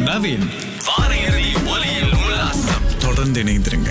நவீன் வார இறுதி ஒலியில் உல்லாசம் தொடர்ந்து இணைந்திருங்க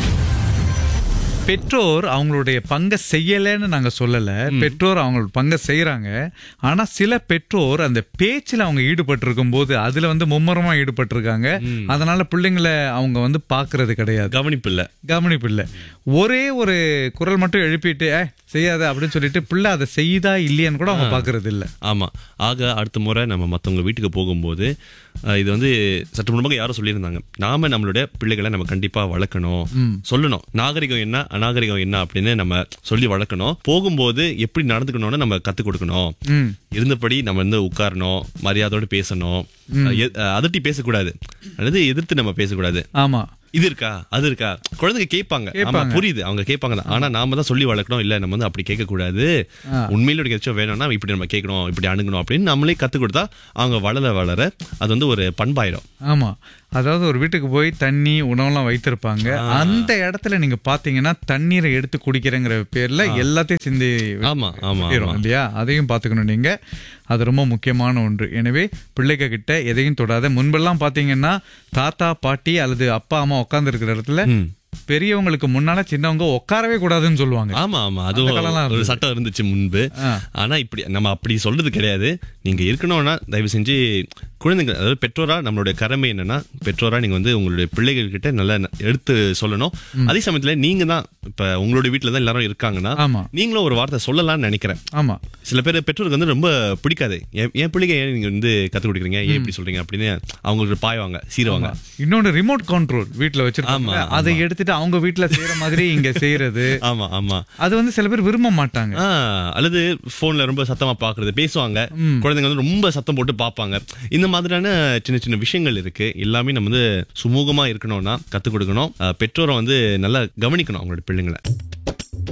பெற்றோர் அவங்களுடைய பங்கை செய்யலைன்னு நாங்க சொல்லல பெற்றோர் அவங்களோட பங்கை செய்யறாங்க ஆனா சில பெற்றோர் அந்த பேச்சுல அவங்க ஈடுபட்டிருக்கும் போது அதுல வந்து மும்முரமா ஈடுபட்டிருக்காங்க அதனால பிள்ளைங்களை அவங்க வந்து பாக்குறது கிடையாது கவனிப்பு இல்ல கவனிப்பு இல்ல ஒரே ஒரு குரல் மட்டும் எழுப்பிட்டு "ஏ, செய்யாத அப்படின்னு சொல்லிட்டு பிள்ளை அதை செய்யுதா இல்லையான்னு கூட அவங்க பாக்குறது இல்ல ஆமா ஆக அடுத்த முறை நம்ம மத்தவங்க வீட்டுக்கு போகும்போது அஹ், இது வந்து சற்று முன்பாக யாரும் சொல்லியிருந்தாங்க நாம நம்மளுடைய பிள்ளைகளை நம்ம கண்டிப்பா வளர்க்கணும் சொல்லணும் நாகரிகம் என்ன அநாகரிகம் என்ன அப்படின்னு நம்ம சொல்லி வளர்க்கணும் போகும்போது எப்படி நடந்துக்கணும்னு நம்ம கத்துக் கொடுக்கணும் ம் இருந்தபடி நம்ம வந்து உட்காரணும் மரியாதையோட பேசணும் எ- அதட்டி பேசக்கூடாது அல்லது எதிர்த்து நம்ம பேசக்கூடாது ஆமா இது இருக்கா அது இருக்கா குழந்தைங்க கேட்பாங்க ஆமா கேட்பாங்க. புரியுது அவங்க கேட்பாங்க தான். ஆனா நாம தான் சொல்லி வளர்க்கணும் இல்ல நம்ம வந்து அப்படி கேட்க கூடாது உண்மையில ஒரு ஏதாச்சும் வேணும்னா இப்படி நம்ம கேட்கணும் இப்படி அணுகணும் அப்படின்னு நம்மளே கத்து கொடுத்தா அவங்க வளர வளர அது வந்து ஒரு பண்பாயிரும் ஆமா அதாவது ஒரு வீட்டுக்கு போய் தண்ணி உணவெல்லாம் வைத்திருப்பாங்க அந்த இடத்துல நீங்க பாத்தீங்கன்னா தண்ணீரை எடுத்து குடிக்கிறேங்கிற பேர்ல எல்லாத்தையும் சிந்தி ஆமா ஆமா விட்டுறோம் இல்லையா அதையும் பாத்துக்கணும் நீங்க அது ரொம்ப முக்கியமான ஒன்று எனவே பிள்ளைக கிட்ட எதையும் தொடாத முன்பெல்லாம் பாத்தீங்கன்னா தாத்தா பாட்டி அல்லது அப்பா அம்மா உட்கார்ந்து இருக்கிற இடத்துல பெரியவங்களுக்கு முன்னால சின்னவங்க உட்காரவே கூடாதுன்னு சொல்லுவாங்க ஆமா ஆமா அதுவும் காலம்லாம் ஒரு இருந்தது. சட்டம் இருந்துச்சு முன்பு ஆ. ஆனா இப்படி நம்ம அப்படி சொல்றது கிடையாது நீங்க இருக்கணும்னா தயவு செஞ்சு குழந்தைங்க அதாவது பெற்றோரா நம்மளுடைய கடமை என்னன்னா பெற்றோரா நீங்க வந்து உங்களுடைய பிள்ளைகள் கிட்ட நல்லா எடுத்து சொல்லணும் அதே சமயத்துல நீங்க தான் இப்ப உங்களுடைய வீட்டுல தான் எல்லாரும் இருக்காங்கன்னா ஆமா நீங்களும் ஒரு வார்த்தை சொல்லலாம்னு நினைக்கிறேன் ஆமா சில பேர் பெற்றோருக்கு வந்து ரொம்ப பிடிக்காது என் என் பிள்ளைங்க ஏன் நீங்க வந்து கத்து கொடுக்குறீங்க ஏன் இப்படி சொல்றீங்க அப்படின்னு அவங்களுக்கு பாய்வாங்க சீருவாங்க இன்னொன்னு ரிமோட் கண்ட்ரோல் வீட்ல வச்சிருக்காங்க ஆமா, அதை எடுத்துட்டு அவங்க வீட்ல செய்யற மாதிரி இங்க செய்யறது ஆமா ஆமா அது வந்து சில பேர் விரும்ப மாட்டாங்க ஆ, அல்லது போன்ல ரொம்ப சத்தமா பாக்குறது பேசுவாங்க குழந்தைங்க வந்து ரொம்ப சத்தம் போட்டு பாப்பாங்க இந்த மாதிரியான சின்ன சின்ன விஷயங்கள் இருக்கு எல்லாமே நம்ம வந்து சுமூகமா இருக்கணும்னா கத்துக் கொடுக்கணும் அஹ், பெற்றோரை வந்து நல்லா கவனிக்கணும் அவங்களோட பிள்ளைங்களை